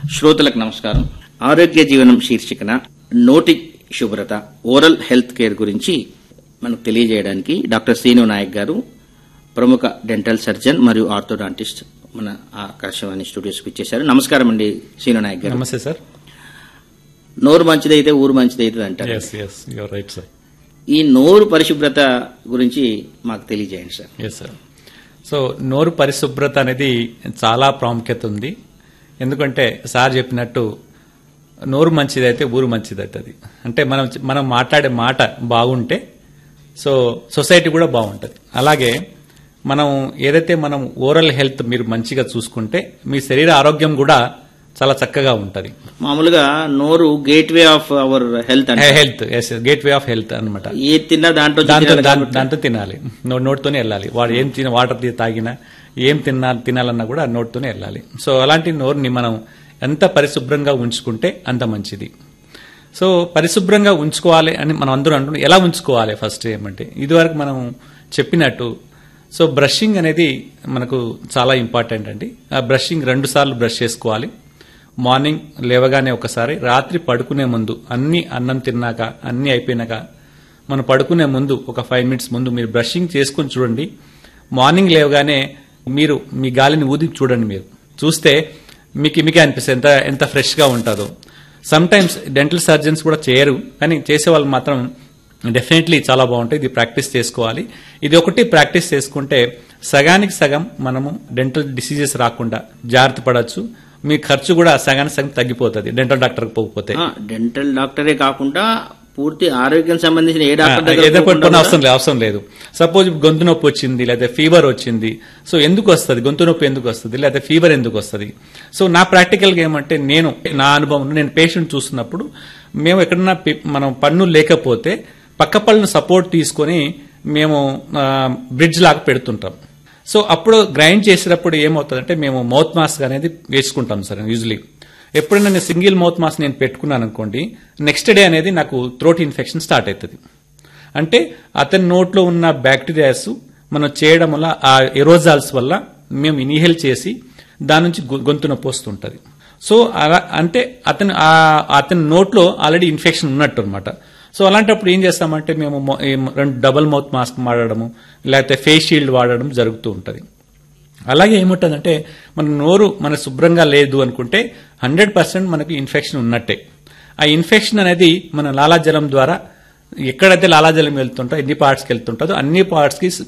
శ్రోతలకు నమస్కారం ఆరోగ్య జీవనం శీర్షికన నోటి శుభ్రత ఓరల్ హెల్త్ కేర్ గురించి మనకు తెలియజేయడానికి డాక్టర్ శ్రీను నాయక్ గారు ప్రముఖ డెంటల్ సర్జన్ మరియు ఆర్థోడాంటిస్ట్ మన ఆకాశవాణి స్టూడియోస్కి ఇచ్చేశారు నమస్కారం అండి శ్రీను నాయక్ గారు నమస్తే సార్ నోరు మంచిదైతే ఊరు మంచిదైతే అంటారు yes yes you're right sir ఈ నోరు పరిశుభ్రత గురించి మాకు తెలియజేయండి సార్ ఎస్ సార్ సో నోరు పరిశుభ్రత అనేది చాలా ప్రాముఖ్యత ఉంది ఎందుకంటే సార్ చెప్పినట్టు నోరు మంచిదైతే ఊరు మంచిదవుతుంది అంటే మనం మనం మాట్లాడే మాట బాగుంటే సో సొసైటీ కూడా బాగుంటుంది అలాగే మనం ఏదైతే మనం ఓరల్ హెల్త్ మీరు మంచిగా చూసుకుంటే మీ శరీర ఆరోగ్యం కూడా చాలా చక్కగా ఉంటుంది మామూలుగా నోరు gateway of our health అంటే health is gateway of health అనమాట ఏ తిన్నా దాంట్లో దాంతో తినాలి దాం- కాబట్టి దాంతో తినాలి నో- నోటితోనే వెళ్ళాలి వాడు ఏం తిన వాటర్ తీ- తాగినా ఏం తిన్నా తినాలన్నా కూడా నోటితోనే వెళ్ళాలి సో అలాంటి నోరుని మనం ఎంత పరిశుభ్రంగా ఉంచుకుంటే అంత మంచిది సో పరిశుభ్రంగా ఉంచుకోవాలి అని మనం అందరూ అంటున్నాం ఎలా ఉంచుకోవాలి ఫస్ట్ ఏమంటే ఇదివరకు మనం చెప్పినట్టు సో బ్రషింగ్ అనేది మనకు చాలా ఇంపార్టెంట్ అండి ఆ బ్రషింగ్ రెండు సార్లు బ్రష్ చేసుకోవాలి మార్నింగ్ లేవగానే ఒకసారి రాత్రి పడుకునే ముందు అన్ని అన్నం తిన్నాక అన్ని అయిపోయినాక మనం పడుకునే ముందు ఒక ఫైవ్ మినిట్స్ ముందు మీరు బ్రషింగ్ చేసుకుని చూడండి మార్నింగ్ లేవగానే మీరు మీ గాలిని ఊది చూడండి మీరు చూస్తే మీకు మీకే అనిపిస్తుంది ఎంత ఎంత ఫ్రెష్గా ఉంటుందో సమ్ టైమ్స్ డెంటల్ సర్జన్స్ కూడా చేయరు కానీ చేసే వాళ్ళు మాత్రం డెఫినెట్లీ చాలా బాగుంటుంది ఇది ప్రాక్టీస్ చేసుకోవాలి ఇది ఒకటి ప్రాక్టీస్ చేసుకుంటే సగానికి సగం మనము డెంటల్ డిసీజెస్ రాకుండా జాగ్రత్త పడవచ్చు మీ ఖర్చు కూడా సగానికి సగం తగ్గిపోతుంది డెంటల్ డాక్టర్కి పోకపోతే ఆ, డెంటల్ డాక్టరే కాకుండా పూర్తి ఆరోగ్యం సంబంధించిన ఏ డాక్టర్ దగ్గర ఎదుర్కొన్న పోకుండా అవసరం లేదు అవసరం లేదు సపోజ్ గొంతు నొప్పి వచ్చింది లేదా ఫీవర్ వచ్చింది సో ఎందుకు వస్తుంది గొంతు నొప్పి ఎందుకు వస్తుంది లేదా ఫీవర్ ఎందుకు వస్తుంది సో నా ప్రాక్టికల్ గా ఏమంటే నేను నా అనుభవం నేను పేషెంట్ చూస్తున్నప్పుడు మేము ఎక్కడన్నా పి- మనం పన్ను లేకపోతే పక్క పళ్ళను సపోర్ట్ తీసుకొని మేము బ్రిడ్జ్ లాగా పెడుతుంటాం సో అప్పుడు గ్రైండ్ చేసేటప్పుడు ఏమవుతుందంటే మేము మౌత్ మాస్క్ అనేది వేసుకుంటాం సార్ యూజువలీ ఎప్పుడైనా నేను సింగిల్ మౌత్ మాస్క్ నేను పెట్టుకున్నాను అనుకోండి నెక్స్ట్ డే అనేది నాకు థ్రోట్ ఇన్ఫెక్షన్ స్టార్ట్ అవుతుంది అంటే అతని నోట్లో ఉన్న బ్యాక్టీరియాస్ మనం చేయడం వల్ల ఆ ఎరోజాల్స్ వల్ల మేము ఇన్హేల్ చేసి దాని నుంచి గొ- గొంతు నొప్పి వస్తుంటది సో అలా అంటే అతను ఆ- అతని నోట్లో ఆల్రెడీ ఇన్ఫెక్షన్ ఉన్నట్టు అనమాట సో అలాంటప్పుడు ఏం చేస్తామంటే మేము మొ- ఈ రెండు డబుల్ మౌత్ మాస్క్ వాడడము లేకపోతే ఫేస్ షీల్డ్ వాడడం జరుగుతూ ఉంటుంది అలాగే ఏముంటుందంటే మన నోరు మన శుభ్రంగా లేదు అనుకుంటే హండ్రెడ్ పర్సెంట్ మనకి ఇన్ఫెక్షన్ ఉన్నట్టే ఆ ఇన్ఫెక్షన్ అనేది మన లాలాజలం ద్వారా ఎక్కడైతే లాలాజలం వెళ్తుంటో ఎన్ని పార్ట్స్కి వెళ్తుంటుందో అన్ని పార్ట్స్కి